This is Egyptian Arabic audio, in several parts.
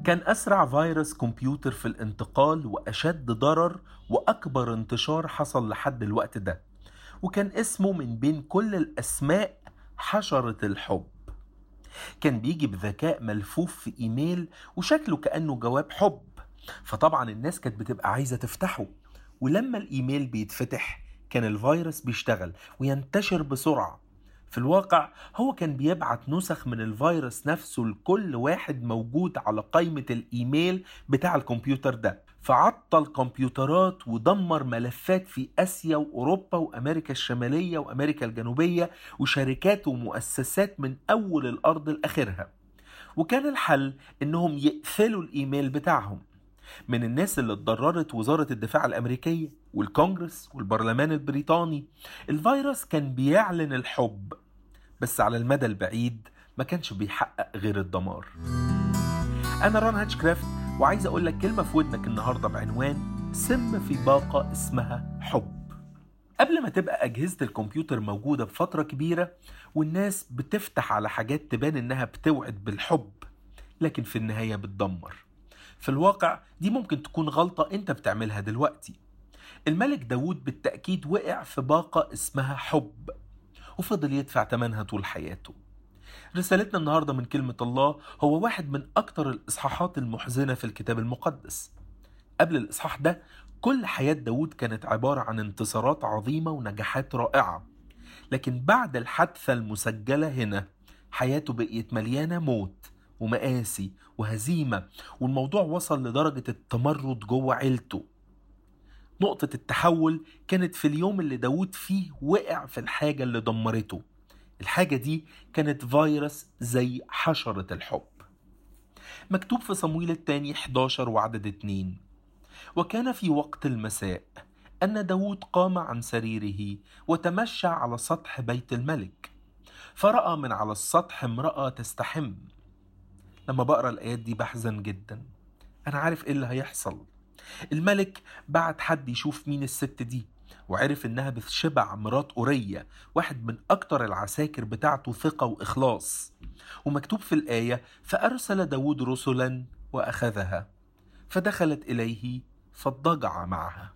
كان أسرع فيروس كمبيوتر في الانتقال وأشد ضرر وأكبر انتشار حصل لحد الوقت ده وكان اسمه من بين كل الأسماء حشرة الحب كان بيجي بذكاء ملفوف في إيميل وشكله كأنه جواب حب فطبعا الناس كانت بتبقى عايزة تفتحه ولما الإيميل بيتفتح كان الفيروس بيشتغل وينتشر بسرعة في الواقع هو كان بيبعت نسخ من الفيروس نفسه لكل واحد موجود على قائمة الإيميل بتاع الكمبيوتر ده فعطل كمبيوترات ودمر ملفات في آسيا وأوروبا وأمريكا الشمالية وأمريكا الجنوبية وشركات ومؤسسات من أول الأرض لآخرها وكان الحل إنهم يقفلوا الإيميل بتاعهم من الناس اللي اتضررت وزارة الدفاع الأمريكية والكونجرس والبرلمان البريطاني الفيروس كان بيعلن الحب بس على المدى البعيد ما كانش بيحقق غير الدمار أنا ران هاتشكرافت وعايز أقول لك كلمة في ودنك النهاردة بعنوان سم في باقة اسمها حب قبل ما تبقى أجهزة الكمبيوتر موجودة بفترة كبيرة والناس بتفتح على حاجات تبان إنها بتوعد بالحب لكن في النهاية بتدمر في الواقع دي ممكن تكون غلطة انت بتعملها دلوقتي الملك داود بالتأكيد وقع في باقة اسمها حب وفضل يدفع ثمنها طول حياته رسالتنا النهاردة من كلمة الله هو واحد من أكتر الإصحاحات المحزنة في الكتاب المقدس قبل الإصحاح ده كل حياة داود كانت عبارة عن انتصارات عظيمة ونجاحات رائعة لكن بعد الحادثة المسجلة هنا حياته بقيت مليانة موت ومقاسي وهزيمة والموضوع وصل لدرجة التمرد جوه عيلته نقطة التحول كانت في اليوم اللي داود فيه وقع في الحاجة اللي دمرته الحاجة دي كانت فيروس زي حشرة الحب مكتوب في صمويل الثاني 11 وعدد 2 وكان في وقت المساء أن داود قام عن سريره وتمشى على سطح بيت الملك فرأى من على السطح امرأة تستحم لما بقرا الايات دي بحزن جدا انا عارف ايه اللي هيحصل الملك بعت حد يشوف مين الست دي وعرف انها بتشبع مرات اورية واحد من اكتر العساكر بتاعته ثقة واخلاص ومكتوب في الاية فارسل داود رسلا واخذها فدخلت اليه فاضطجع معها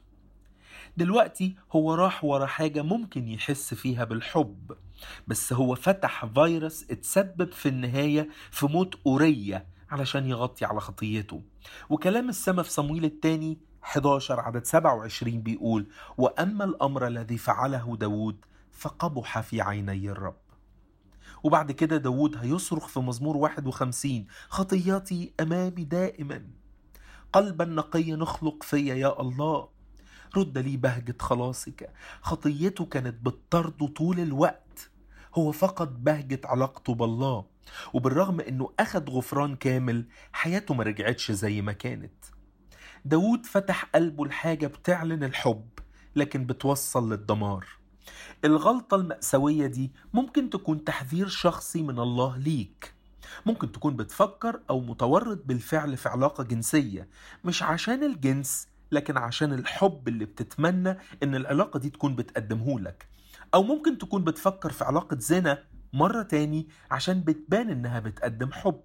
دلوقتي هو راح ورا حاجة ممكن يحس فيها بالحب بس هو فتح فيروس اتسبب في النهاية في موت أورية علشان يغطي على خطيته وكلام السماء في صمويل الثاني 11 عدد 27 بيقول وأما الأمر الذي فعله داود فقبح في عيني الرب وبعد كده داود هيصرخ في مزمور 51 خطياتي أمامي دائما قلبا نقيا نخلق فيا يا الله رد لي بهجة خلاصك خطيته كانت بتطرده طول الوقت هو فقد بهجة علاقته بالله وبالرغم انه اخد غفران كامل حياته ما رجعتش زي ما كانت داود فتح قلبه لحاجة بتعلن الحب لكن بتوصل للدمار الغلطة المأساوية دي ممكن تكون تحذير شخصي من الله ليك ممكن تكون بتفكر أو متورط بالفعل في علاقة جنسية مش عشان الجنس لكن عشان الحب اللي بتتمنى ان العلاقة دي تكون بتقدمه لك او ممكن تكون بتفكر في علاقة زنا مرة تاني عشان بتبان انها بتقدم حب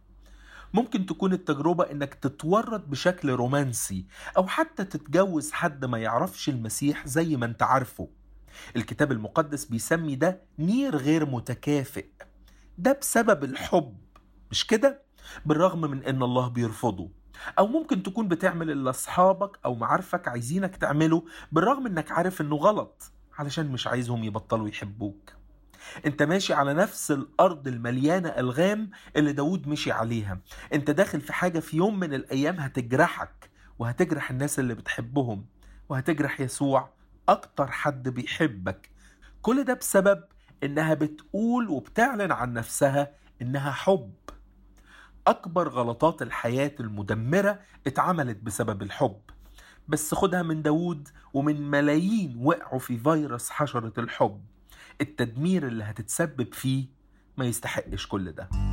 ممكن تكون التجربة انك تتورط بشكل رومانسي او حتى تتجوز حد ما يعرفش المسيح زي ما انت عارفه الكتاب المقدس بيسمي ده نير غير متكافئ ده بسبب الحب مش كده بالرغم من ان الله بيرفضه او ممكن تكون بتعمل اللي اصحابك او معارفك عايزينك تعمله بالرغم انك عارف انه غلط علشان مش عايزهم يبطلوا يحبوك انت ماشي على نفس الارض المليانة الغام اللي داود مشي عليها انت داخل في حاجة في يوم من الايام هتجرحك وهتجرح الناس اللي بتحبهم وهتجرح يسوع اكتر حد بيحبك كل ده بسبب انها بتقول وبتعلن عن نفسها انها حب أكبر غلطات الحياة المدمرة اتعملت بسبب الحب بس خدها من داود ومن ملايين وقعوا في فيروس حشرة الحب التدمير اللي هتتسبب فيه ما يستحقش كل ده